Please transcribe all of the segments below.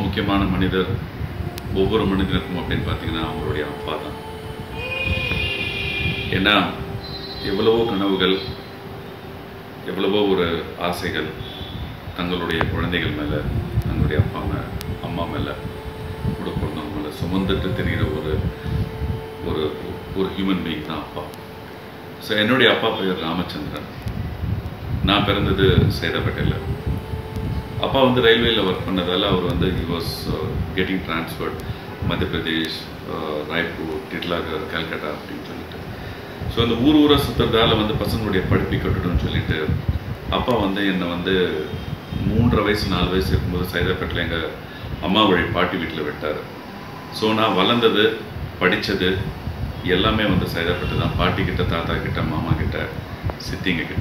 முக்கியமான மனிதர் ஒவ்வொரு மனிதனுக்கும் அப்படின்னு பார்த்தீங்கன்னா அவங்களுடைய அப்பா தான் ஏன்னா எவ்வளவோ கனவுகள் எவ்வளவோ ஒரு ஆசைகள் தங்களுடைய குழந்தைகள் மேலே தங்களுடைய அப்பா மேலே அம்மா மேலே கூட பிறந்தவங்க மேலே சுமந்துட்டு தெரிகிற ஒரு ஒரு ஒரு ஹியூமன் பீயிங் தான் அப்பா ஸோ என்னுடைய அப்பா பேர் ராமச்சந்திரன் நான் பிறந்தது சேதப்பேட்டையில் அப்பா வந்து ரயில்வேயில் ஒர்க் பண்ணதால் அவர் வந்து ஹி வாஸ் கெட்டிங் ட்ரான்ஸ்ஃபர்ட் மத்திய பிரதேஷ் ராய்ப்பூர் டிட்லாகர் கல்கட்டா அப்படின்னு சொல்லிட்டு ஸோ அந்த ஊர் ஊரை சுற்றுறதால வந்து பசங்களுடைய படிப்பை கட்டுட்டோம்னு சொல்லிட்டு அப்பா வந்து என்னை வந்து மூன்றரை வயசு நாலு வயசு இருக்கும்போது சைதாப்பேட்டில் எங்கள் அம்மா வழி பாட்டி வீட்டில் விட்டார் ஸோ நான் வளர்ந்தது படித்தது எல்லாமே வந்து சைதாப்பேட்டு தான் பாட்டி கிட்ட தாத்தா கிட்ட மாமா கிட்ட சித்திங்க கிட்ட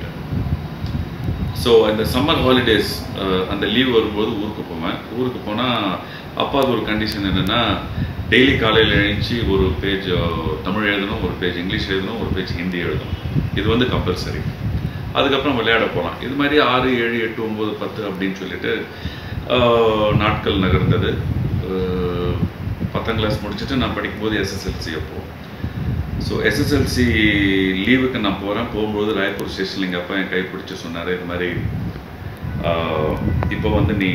ஸோ இந்த சம்மர் ஹாலிடேஸ் அந்த லீவ் வரும்போது ஊருக்கு போவேன் ஊருக்கு போனால் அப்பாவுக்கு ஒரு கண்டிஷன் என்னென்னா டெய்லி காலையில் எழுந்துச்சு ஒரு பேஜ் தமிழ் எழுதணும் ஒரு பேஜ் இங்கிலீஷ் எழுதணும் ஒரு பேஜ் ஹிந்தி எழுதணும் இது வந்து கம்பல்சரி அதுக்கப்புறம் விளையாட போகலாம் இது மாதிரி ஆறு ஏழு எட்டு ஒம்பது பத்து அப்படின்னு சொல்லிட்டு ஆஹ், நாட்கள் நகர்ந்தது ஆஹ், பத்தாம் கிளாஸ் முடிச்சுட்டு நான் படிக்கும்போது எஸ்எஸ்எல்சி அப்போ ஸோ எஸ்எஸ்எல்சி லீவுக்கு நான் போகிறேன் போகும்போது ராயப்பூர் ஸ்டேஷனில் எங்கள் அப்பா என் கை பிடிச்சி சொன்னார் இது மாதிரி ஆஹ், இப்போ வந்து நீ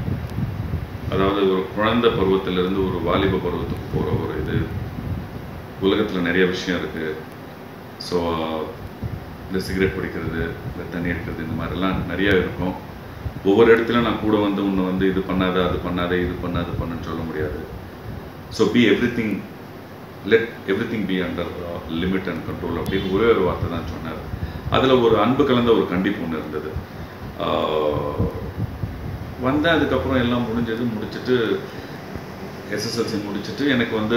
அதாவது ஒரு குழந்தை பருவத்திலிருந்து ஒரு வாலிப பருவத்துக்கு போகிற ஒரு இது உலகத்தில் நிறைய விஷயம் இருக்குது ஸோ இந்த சிகரெட் பிடிக்கிறது இந்த தண்ணி எடுக்கிறது இந்த மாதிரிலாம் நிறைய இருக்கும் ஒவ்வொரு இடத்துலையும் நான் கூட வந்து உன்னை வந்து இது பண்ணாத அது பண்ணாத இது பண்ணாத அது பண்ணுன்னு சொல்ல முடியாது so be everything let everything be under limit and control அப்படின்னு ஒரே ஒரு வார்த்தை தான் சொன்னார் அதில் ஒரு அன்பு கலந்த ஒரு கண்டிப்பு ஒன்று இருந்தது ஆஹ் வந்தேன் அதுக்கப்புறம் எல்லாம் முடிஞ்சது முடிச்சுட்டு எஸ்எஸ்எல்சி முடிச்சுட்டு எனக்கு வந்து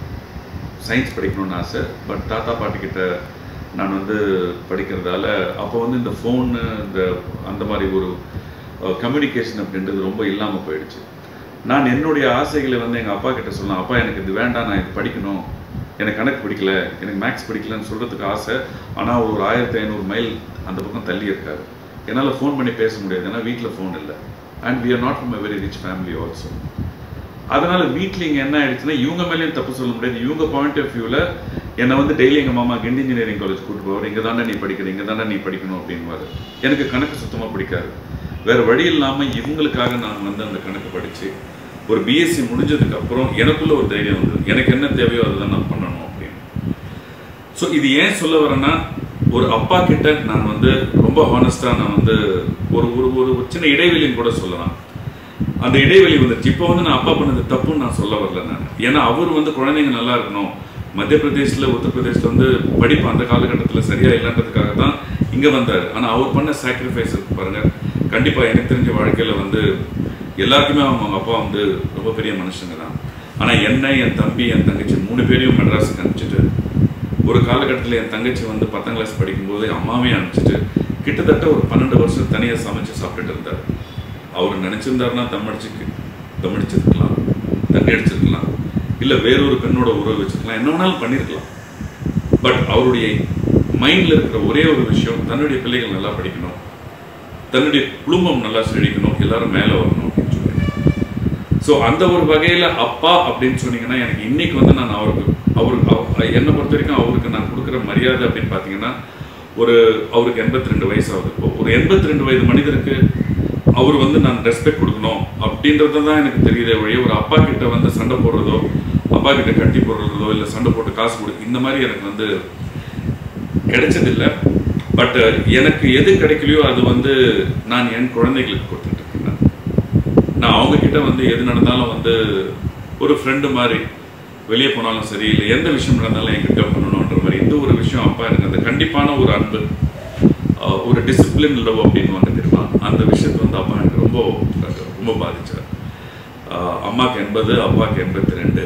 சயின்ஸ் படிக்கணும்னு ஆசை பட் தாத்தா பாட்டிக்கிட்ட நான் வந்து படிக்கிறதால அப்போ வந்து இந்த ஃபோனு இந்த அந்த மாதிரி ஒரு கம்யூனிகேஷன் அப்படின்றது ரொம்ப இல்லாமல் போயிடுச்சு நான் என்னுடைய ஆசைகளை வந்து எங்கள் அப்பா கிட்ட சொல்லலாம் அப்பா எனக்கு இது வேண்டாம் நான் இது படிக்கணும் எனக்கு கணக்கு பிடிக்கல எனக்கு மேக்ஸ் பிடிக்கலன்னு சொல்கிறதுக்கு ஆசை ஆனால் ஒரு ஆயிரத்தி ஐநூறு மைல் அந்த பக்கம் தள்ளி இருக்காரு என்னால் ஃபோன் பண்ணி பேச முடியாது ஏன்னா வீட்டில் ஃபோன் இல்லை and we are not from a very rich family also அதனால வீட்டில் இங்கே என்ன ஆயிடுச்சுன்னா இவங்க மேலேயும் தப்பு சொல்ல முடியாது இவங்க பாயிண்ட் ஆஃப் வியூவில் என்னை வந்து டெய்லி எங்கள் மாமா கிண்டி இன்ஜினியரிங் காலேஜ் கூட்டு போவார் இங்கே தானே நீ படிக்கிற இங்கே தானே நீ படிக்கணும் அப்படின்வாரு எனக்கு கணக்கு சுத்தமாக பிடிக்காது வேற வழி இல்லாமல் இவங்களுக்காக நான் வந்து அந்த கணக்கு படித்து ஒரு பிஎஸ்சி முடிஞ்சதுக்கு அப்புறம் எனக்குள்ள ஒரு தைரியம் வந்தது எனக்கு என்ன தேவையோ அதை தான் நான் பண்ணணும் அப்படின்னு ஸோ இது ஏன் சொல்ல வரேன்னா ஒரு அப்பா கிட்ட நான் வந்து ரொம்ப ஹானஸ்டாக நான் வந்து ஒரு ஒரு ஒரு சின்ன இடைவெளின்னு கூட சொல்லலாம் அந்த இடைவெளி வந்துருச்சு இப்போ வந்து நான் அப்பா பண்ணது தப்புன்னு நான் சொல்ல வரல நான் ஏன்னா அவர் வந்து குழந்தைங்க நல்லா இருக்கணும் மத்திய பிரதேசில் உத்தரப்பிரதேசில் வந்து படிப்பு அந்த காலகட்டத்தில் சரியா இல்லைன்றதுக்காக தான் இங்கே வந்தார் ஆனால் அவர் பண்ண சாக்ரிஃபைஸ் இருக்கு பாருங்க கண்டிப்பாக எனக்கு தெரிஞ்ச வாழ்க்கையில் வந்து எல்லாருக்குமே அவங்க அவங்க அப்பா வந்து ரொம்ப பெரிய மனுஷங்க தான் ஆனால் என்ன என் தம்பி என் தங்கச்சி மூணு பேரையும் மெட்ராஸுக்கு அனுப்பிச்சிட்டு ஒரு காலகட்டத்தில் என் தங்கச்சி வந்து பத்தாம் கிளாஸ் படிக்கும்போது அம்மாவையும் அனுப்பிச்சிட்டு கிட்டத்தட்ட ஒரு பன்னெண்டு வருஷம் தனியாக சமைச்சு சாப்பிட்டுட்டு இருந்தார் அவர் நினச்சிருந்தாருன்னா தம் அடிச்சு தம் அடிச்சிருக்கலாம் தண்ணி அடிச்சிருக்கலாம் இல்லை வேறொரு பெண்ணோட உறவு வச்சிருக்கலாம் என்ன வேணாலும் பண்ணியிருக்கலாம் பட் அவருடைய மைண்டில் இருக்கிற ஒரே ஒரு விஷயம் தன்னுடைய பிள்ளைகள் நல்லா படிக்கணும் தன்னுடைய குடும்பம் நல்லா செழிக்கணும் எல்லாரும் மேலே வரணும் அப்படின்னு சொல்லி ஸோ அந்த ஒரு வகையில் அப்பா அப்படின்னு சொன்னீங்கன்னா எனக்கு இன்னைக்கு வந்து நான் அவருக்கு அவருக்கு அவ- என்னை பொறுத்த வரைக்கும் அவருக்கு நான் கொடுக்குற மரியாதை அப்படின்னு பார்த்தீங்கன்னா ஒரு அவருக்கு எண்பத்தி ரெண்டு வயசு ஆகுது இப்போ ஒரு எண்பத்தி ரெண்டு வயது மனிதருக்கு அவர் வந்து நான் ரெஸ்பெக்ட் கொடுக்கணும் அப்படின்றது தான் எனக்கு தெரியுதே வழிய ஒரு அப்பா கிட்ட வந்து சண்டை போடுறதோ அப்பா கிட்ட கட்டி போடுறதோ இல்லை சண்டை போட்டு காசு கொடு இந்த மாதிரி எனக்கு வந்து கிடைச்சதில்லை பட் எனக்கு எது கிடைக்கலையோ அது வந்து நான் என் குழந்தைகளுக்கு கொடுத்துட்டு இருக்கேன் நான். நான் அவங்க கிட்ட வந்து எது நடந்தாலும் வந்து ஒரு ஃப்ரெண்டு மாதிரி வெளியே போனாலும் சரி இல்லை எந்த விஷயம் நடந்தாலும் என்கிட்ட பண்ணணுன்ற மாதிரி இந்த ஒரு விஷயம் அப்பா எனக்கு அந்த கண்டிப்பான ஒரு அன்பு ஆஹ் ஒரு டிசிப்ளின் லவ் அப்படின்னு வந்து தெரியுமா அந்த விஷயத்தை வந்து அப்பா எனக்கு ரொம்ப ரொம்ப பாதிச்சார் ஆஹ் அம்மாக்கு எண்பது அப்பாவுக்கு எண்பத்தி ரெண்டு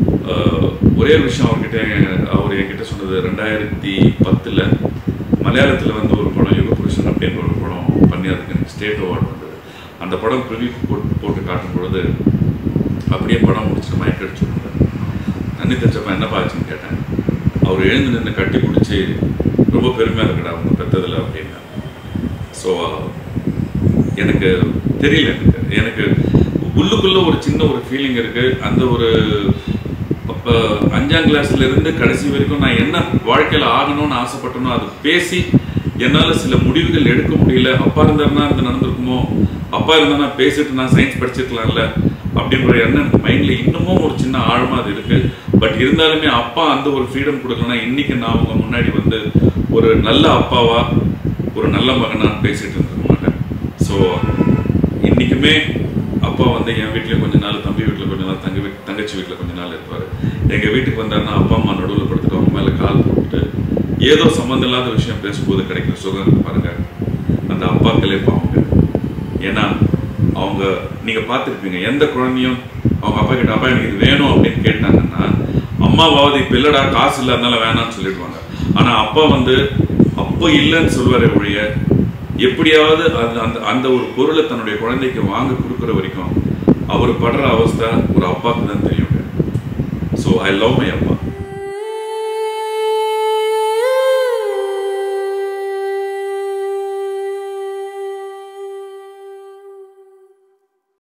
ஒரே விஷயம் அவர்கிட்ட அவர் என்கிட்ட சொன்னது ரெண்டாயிரத்தி பத்தில் மலையாளத்தில் வந்து ஒரு படம் யுக புருஷன் அப்படின்னு ஒரு படம் பண்ணி அதுக்கு எனக்கு ஸ்டேட் அவார்டு வந்தது அந்த படம் ப்ரிவியூ போட்டு போட்டு காட்டும் பொழுது அப்படியே படம் முடிச்சுட்டு மயக்கடிச்சு விட்டார் தண்ணி தெச்சப்ப என்னப்பா ஆச்சுன்னு கேட்டேன் அவர் எழுந்து நின்று கட்டி பிடிச்சி ரொம்ப பெருமையாக இருக்குடா அவங்க பெத்ததில் அப்படின்னா ஸோ எனக்கு தெரியல எனக்கு எனக்கு உள்ளுக்குள்ள ஒரு சின்ன ஒரு ஃபீலிங் இருக்கு அந்த ஒரு அப்ப அஞ்சாம் கிளாஸ்ல இருந்து கடைசி வரைக்கும் நான் என்ன வாழ்க்கையில ஆகணும்னு ஆசைப்பட்டனோ அது பேசி என்னால சில முடிவுகள் எடுக்க முடியல அப்பா இருந்தாருன்னா இது நடந்திருக்குமோ அப்பா இருந்தா பேசிட்டு நான் சயின்ஸ் படிச்சிருக்கலாம்ல அப்படின்ற எண்ணம் மைண்ட்ல இன்னமும் ஒரு சின்ன ஆழமா அது இருக்கு பட் இருந்தாலுமே அப்பா அந்த ஒரு ஃப்ரீடம் கொடுக்கலன்னா இன்னைக்கு நான் அவங்க முன்னாடி வந்து ஒரு நல்ல அப்பாவா ஒரு நல்ல மகனா பேசிட்டு இருந்திருக்க மாட்டேன் ஸோ இன்னைக்குமே அப்பா வந்து என் வீட்லயும் கொஞ்ச நாள் தம்பி வீட்டில் கொஞ்ச நாள் தங்க வீட் தங்கச்சி வீட்டில் கொஞ்ச நாள் இருப்பாரு எங்க வீட்டுக்கு வந்தாருன்னா அப்பா அம்மா நடுவில் படுத்துட்டு அவங்க மேல கால் போட்டுட்டு ஏதோ சம்மந்தம் இல்லாத விஷயம் பேசும்போது கிடைக்கிற சுகம் இருக்கு பாருங்க அந்த அப்பாக்களே பாவங்க ஏன்னா அவங்க நீங்க பார்த்துருப்பீங்க எந்த குழந்தையும் அவங்க அப்பா கிட்ட அப்பா எனக்கு இது வேணும் அப்படின்னு கேட்டாங்கன்னா அம்மாவாவது இப்ப இல்லடா காசு இல்ல அதனால வேணாம்னு சொல்லிடுவாங்க ஆனா அப்பா வந்து அப்போ இல்லைன்னு சொல்லுவாரே ஒழிய எப்படியாவது அது அந்த அந்த ஒரு பொருளை தன்னுடைய குழந்தைக்கு வாங்க கொடுக்குற வரைக்கும் அவர் படுற அவஸ்தை ஒரு அப்பாவுக்கு தான் தெரியும் ஸோ ஐ லவ் மை அப்பா